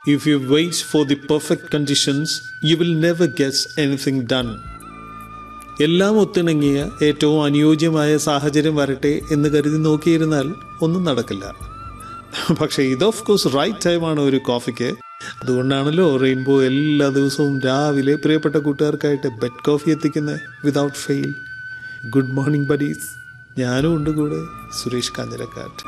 If you wait for the perfect conditions, you will never get anything done. എല്ലാം ഒത്തിണങ്ങിയ ഏറ്റവും അനുയോജ്യമായ സാഹചര്യം വരട്ടെ എന്ന് കരുതി നോക്കിയിരുന്നാൽ ഒന്നും നടക്കില്ല പക്ഷേ ഇത് ഓഫ് കോഴ്സ് റൈറ്റ് ടൈമാണ് ഒരു കോഫിക്ക് അതുകൊണ്ടാണല്ലോ റെയിൻബോ എല്ലാ ദിവസവും രാവിലെ പ്രിയപ്പെട്ട കൂട്ടുകാർക്കായിട്ട് ബെഡ് കോഫി എത്തിക്കുന്നത് without fail good morning buddies ഞാനും ഉണ്ട് കൂടെ സുരേഷ് കാഞ്ഞിരക്കാട്ട്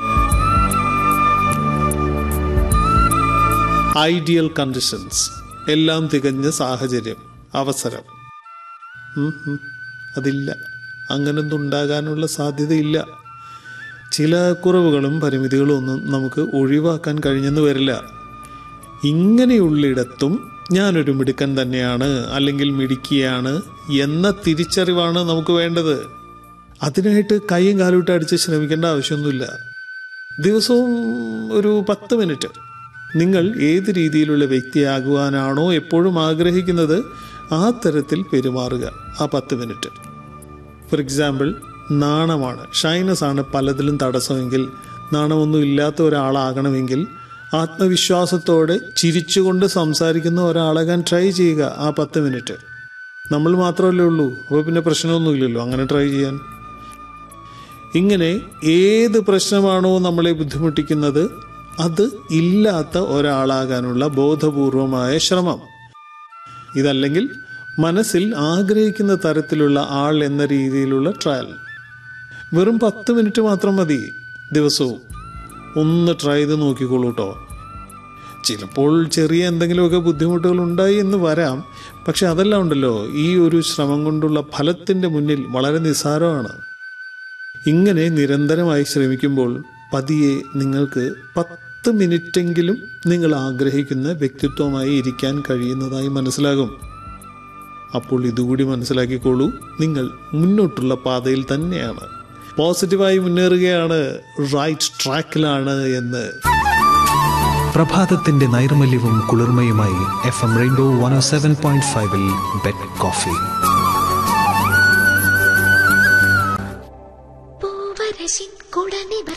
ഐഡിയൽ കണ്ടീഷൻസ് എല്ലാം തികഞ്ഞ സാഹചര്യം അവസരം ഉം, ഉം. അതില്ല അങ്ങനൊന്നും ഉണ്ടാകാനുള്ള സാധ്യതയില്ല ചില കുറവുകളും പരിമിതികളും ഒന്നും നമുക്ക് ഒഴിവാക്കാൻ കഴിഞ്ഞെന്ന് വരില്ല ഇങ്ങനെയുള്ളിടത്തും ഞാനൊരു മിടുക്കൻ തന്നെയാണ് അല്ലെങ്കിൽ മിടുക്കിയാണ് എന്ന തിരിച്ചറിവാണ് നമുക്ക് വേണ്ടത് അതിനായിട്ട് കൈയും കാലുവിട്ട് അടിച്ച് ശ്രമിക്കേണ്ട ആവശ്യമൊന്നുമില്ല ദിവസവും ഒരു പത്ത് മിനിറ്റ് നിങ്ങൾ ഏത് രീതിയിലുള്ള വ്യക്തിയാകുവാനാണോ എപ്പോഴും ആഗ്രഹിക്കുന്നത് ആ തരത്തിൽ പെരുമാറുക ആ പത്ത് മിനിറ്റ് ഫോർ എക്സാമ്പിൾ നാണമാണ് ഷൈനസ് ആണ് പലതിലും തടസ്സമെങ്കിൽ നാണമൊന്നും ഇല്ലാത്ത ഒരാളാകണമെങ്കിൽ ആത്മവിശ്വാസത്തോടെ ചിരിച്ചുകൊണ്ട് സംസാരിക്കുന്ന ഒരാളാകാൻ ട്രൈ ചെയ്യുക ആ പത്ത് മിനിറ്റ് നമ്മൾ മാത്രമല്ലേ ഉള്ളൂ അപ്പോൾ പിന്നെ പ്രശ്നമൊന്നുമില്ലല്ലോ അങ്ങനെ ട്രൈ ചെയ്യാൻ ഇങ്ങനെ ഏത് പ്രശ്നമാണോ നമ്മളെ ബുദ്ധിമുട്ടിക്കുന്നത് അത് ഇല്ലാത്ത ഒരാളാകാനുള്ള ബോധപൂർവമായ ശ്രമം ഇതല്ലെങ്കിൽ മനസ്സിൽ ആഗ്രഹിക്കുന്ന തരത്തിലുള്ള ആൾ എന്ന രീതിയിലുള്ള ട്രയൽ വെറും പത്ത് മിനിറ്റ് മാത്രം മതി ദിവസവും ഒന്ന് ട്രൈ ചെയ്ത് നോക്കിക്കോളൂ കേട്ടോ ചിലപ്പോൾ ചെറിയ എന്തെങ്കിലുമൊക്കെ ബുദ്ധിമുട്ടുകൾ ഉണ്ടായി എന്ന് വരാം പക്ഷെ അതെല്ലാം ഉണ്ടല്ലോ ഈ ഒരു ശ്രമം കൊണ്ടുള്ള ഫലത്തിൻ്റെ മുന്നിൽ വളരെ നിസ്സാരമാണ് ഇങ്ങനെ നിരന്തരമായി ശ്രമിക്കുമ്പോൾ പതിയെ നിങ്ങൾക്ക് പത്ത് മിനിറ്റെങ്കിലും നിങ്ങൾ ആഗ്രഹിക്കുന്ന വ്യക്തിത്വമായി ഇരിക്കാൻ കഴിയുന്നതായി മനസ്സിലാകും അപ്പോൾ ഇതുകൂടി മനസ്സിലാക്കിക്കോളൂ നിങ്ങൾ മുന്നോട്ടുള്ള പാതയിൽ തന്നെയാണ് പോസിറ്റീവായി മുന്നേറുകയാണ് റൈറ്റ് ട്രാക്കിലാണ് എന്ന് പ്രഭാതത്തിന്റെ നൈർമല്യവും കുളിർമയുമായി F M rainbow one O seven point ഫൈവിൽ ബെഡ് കോഫി പൂവരശിൻ കുടനിവർ